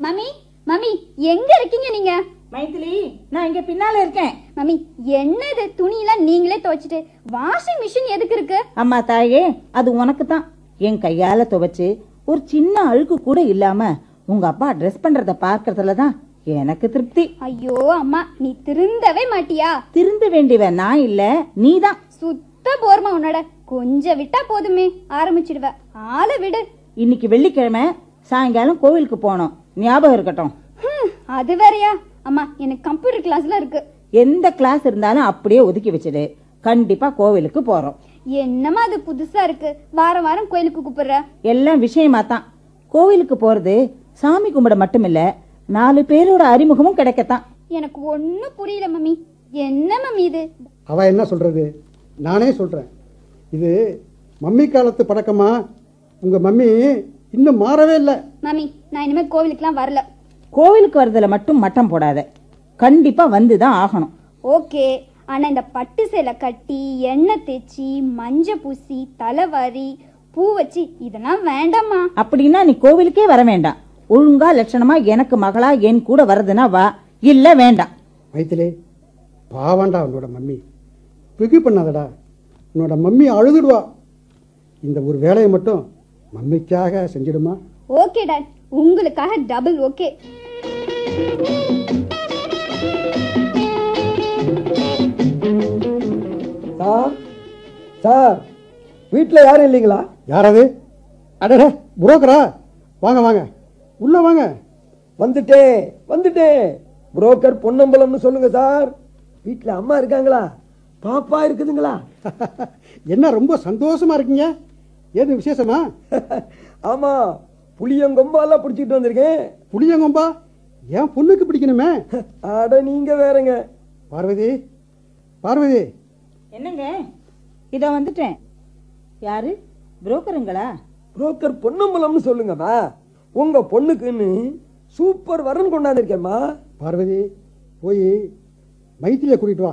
mummy mummy எங்க இருக்கீங்க நீங்க மைதிலி நான் இங்க பின்னால இருக்கேன் மம்மி என்னது துணியெல்லாம் நீங்களே துவைச்சிட்டு வாஷிங் மிஷின் எதுக்கு இருக்கு அம்மா தாயே அது உனக்கு தான் என் கையால துவைச்சு ஒரு சின்ன அழுக்கு கூட இல்லாம உங்க அப்பா ட்ரெஸ் பண்றத பார்க்கறதுல தான் எனக்கு திருப்தி ஐயோ அம்மா நீ திருந்தவே மாட்டியா திருந்த வேண்டியவ நான் இல்ல நீதான் சுத்த போர்மா உன்னோட கொஞ்சம் விட்டா போதுமே ஆரம்பிச்சிடுவ ஆளை விடு இன்னைக்கு வெள்ளிக்கிழமை சாயங்காலம் கோவிலுக்கு போனோம் ஞாபகம் இருக்கட்டும் ஹம், அது வேறயா அம்மா எனக்கு கம்ப்யூட்டர் கிளாஸ்ல இருக்கு எந்த கிளாஸ் இருந்தாலும் அப்படியே ஒதுக்கி வச்சிடு கண்டிப்பா கோவிலுக்கு போறோம் என்னம்மா அது புதுசா இருக்கு வாரம் வாரம் கோயிலுக்கு கூப்பிடுற எல்லாம் விஷயமா தான் கோவிலுக்கு போறது சாமி கும்பிட மட்டுமில்ல நாலு பேரோட அறிமுகமும் கிடைக்கத்தான் எனக்கு ஒண்ணும் புரியல மம்மி என்ன மம்மி இது அவ என்ன சொல்றது நானே சொல்றேன் இது மம்மி காலத்து பழக்கமா உங்க மம்மி இன்னும் மாறவே இல்லை மம்மி நான் இனிமே கோவிலுக்குலாம் வரல கோவிலுக்கு வரதுல மட்டும் மட்டம் போடாத கண்டிப்பா வந்துதான் ஆகணும் ஓகே ஆனா இந்த பட்டு சேலை கட்டி எண்ணெய் தேய்ச்சி மஞ்சள் பூசி தலைவாரி பூ வச்சு இதெல்லாம் வேண்டாம்மா அப்படின்னா நீ கோவிலுக்கே வர வேண்டாம் ஒழுங்கா லட்சணமா எனக்கு மகளா என் கூட வரதுன்னா வா இல்ல வேண்டாம் மைத்திலே பாவாண்டா உன்னோட மம்மி பிகு பண்ணாதடா உன்னோட மம்மி அழுதுடுவா இந்த ஒரு வேலையை மட்டும் மம்மிக்காக செஞ்சிடுமா ஓகே டாட் உங்களுக்காக டபுள் ஓகே சார் சார் வீட்டில் யாரும் இல்லைங்களா யாராவது அடட புரோக்கரா வாங்க வாங்க உள்ள வாங்க வந்துட்டேன் வந்துட்டேன் புரோக்கர் பொன்னம்பலம்னு சொல்லுங்க சார் வீட்டில் அம்மா இருக்காங்களா பாப்பா இருக்குதுங்களா என்ன ரொம்ப சந்தோஷமா இருக்கீங்க ஏது விசேஷமா ஆமா புளியங்கொம்பாலாம் பிடிச்சிட்டு வந்திருக்கேன் புளியங்கொம்பா என் பொண்ணுக்கு பிடிக்கணுமே அட நீங்க வேறங்க பார்வதி பார்வதி என்னங்க இதோ வந்துட்டேன் யாரு புரோக்கருங்களா புரோக்கர் பொன்னம்பலம்னு சொல்லுங்கம்மா உங்க பொண்ணுக்குன்னு சூப்பர் வரன் கொண்டாந்துருக்கேம்மா பார்வதி போய் மைத்திலியை கூட்டிட்டு வா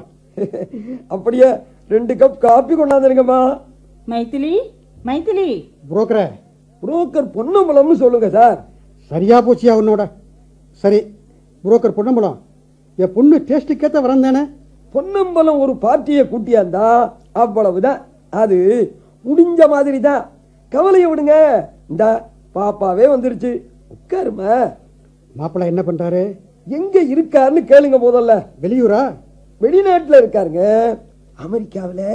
அப்படியே ரெண்டு கப் காப்பி கொண்டாந்துருங்கம்மா மைதிலி மைதிலி புரோக்கரே புரோக்கர் பொன்னம்பலம்னு சொல்லுங்க சார் சரியா போச்சியா உன்னோட சரி புரோக்கர் பொன்னம்பலம் என் பொண்ணு டேஸ்ட்டுக்கேற்ற வரேன் தானே பொன்னம்பலம் ஒரு பார்ட்டியை கூட்டியாந்தா அவ்வளவுதான் அது முடிஞ்ச மாதிரி தான் கவலையை விடுங்க இந்த பாப்பாவே வந்துருச்சு உட்காருமா மாப்பிள்ளை என்ன பண்றாரு எங்க இருக்காருன்னு கேளுங்க முதல்ல வெளியூரா வெளிநாட்டுல இருக்காருங்க அமெரிக்காவுல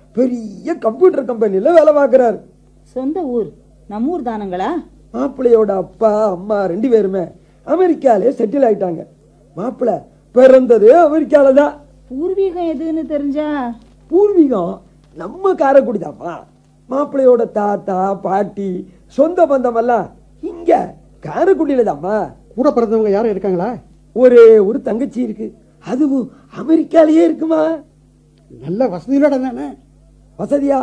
பெரிய கம்ப்யூட்டர் கம்பெனில வேலை பார்க்கறாரு சொந்த ஊர் நம்ம ஊர் தானுங்களா மாப்பிள்ளையோட அப்பா அம்மா ரெண்டு பேருமே அமெரிக்காலே செட்டில் ஆயிட்டாங்க மாப்பிள்ளை பிறந்ததே அமெரிக்கால தான் பூர்வீகம் எதுன்னு தெரிஞ்சா பூர்வீகம் நம்ம காரைக்குடி தான்ப்பா மாப்பிள்ளையோட தாத்தா பாட்டி சொந்த பந்தம் எல்லாம் இங்க காரைக்குடியில தான்ப்பா கூட பிறந்தவங்க யாரும் இருக்காங்களா ஒரே ஒரு தங்கச்சி இருக்கு அதுவும் அமெரிக்காலயே இருக்குமா நல்ல வசதியோட தானே வசதியா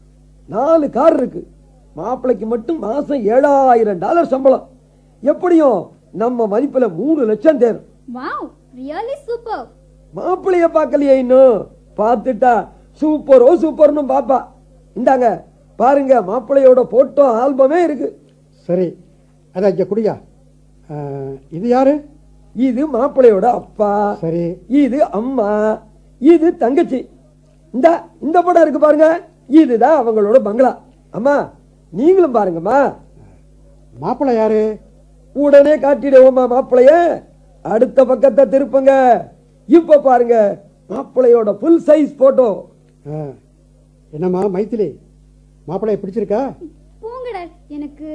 நாலு கார் இருக்கு மாப்பிள்ளைக்கு மட்டும் மாசம் ஏழாயிரம் டாலர் சம்பளம் எப்படியும் நம்ம மதிப்புல மூணு லட்சம் தேரும் வாவ் ரியலி சூப்பர் மாப்பிள்ளைய பார்க்கலையே இன்னும் பார்த்துட்டா சூப்பரோ சூப்பர்னு பாப்பா இந்தாங்க பாருங்க மாப்பிள்ளையோட போட்டோ ஆல்பமே இருக்கு சரி அதான் இங்க குடியா ஆ, இது யாரு இது மாப்பிள்ளையோட அப்பா சரி இது அம்மா இது தங்கச்சி இந்த இந்த படம் இருக்கு பாருங்க இதுதான் அவங்களோட பங்களா அம்மா நீங்களும் பாருங்கம்மா மாப்பிள்ளை யாரு உடனே காட்டிடுவோமா மாப்பிளைய அடுத்த பக்கத்தை திருப்புங்க இப்ப பாருங்க மாப்பிள்ளையோட ஃபுல் சைஸ் போட்டோ ஆ, என்னம்மா மைத்திலி மாப்பிள்ளைய பிடிச்சிருக்கா போங்கடா எனக்கு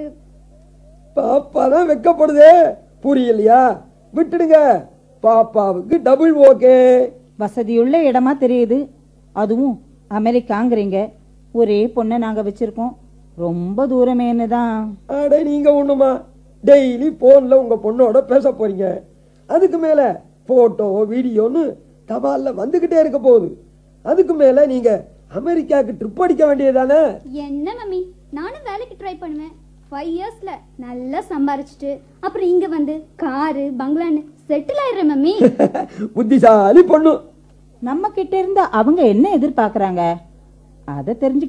பாப்பா தான் வெக்கப்படுதே புரியலையா விட்டுடுங்க பாப்பாவுக்கு டபுள் ஓகே வசதியுள்ள இடமா தெரியுது அதுவும் அமெரிக்காங்கிறீங்க ஒரே பொண்ணை நாங்க வச்சிருக்கோம் ரொம்ப தூரமேன்னு தான் அட நீங்க ஒண்ணுமா டெய்லி போன்ல உங்க பொண்ணோட பேச போறீங்க அதுக்கு மேல போட்டோ வீடியோன்னு தபால்ல வந்துகிட்டே இருக்க போகுது அதுக்கு மேல நீங்க அமெரிக்காவுக்கு ட்ரிப் அடிக்க வேண்டியதானே என்ன மம்மி நானும் வேலைக்கு ட்ரை பண்ணுவேன் ஃபைவ் இயர்ஸ்ல நல்லா சம்பாரிச்சிட்டு அப்புறம் இங்க வந்து காரு பங்களான்னு செட்டில் ஆயிடுறேன் மம்மி புத்திசாலி பொண்ணு நம்ம கிட்ட இருந்து அவங்க என்ன எதிர்பார்க்கறாங்க அதை தெரிஞ்சு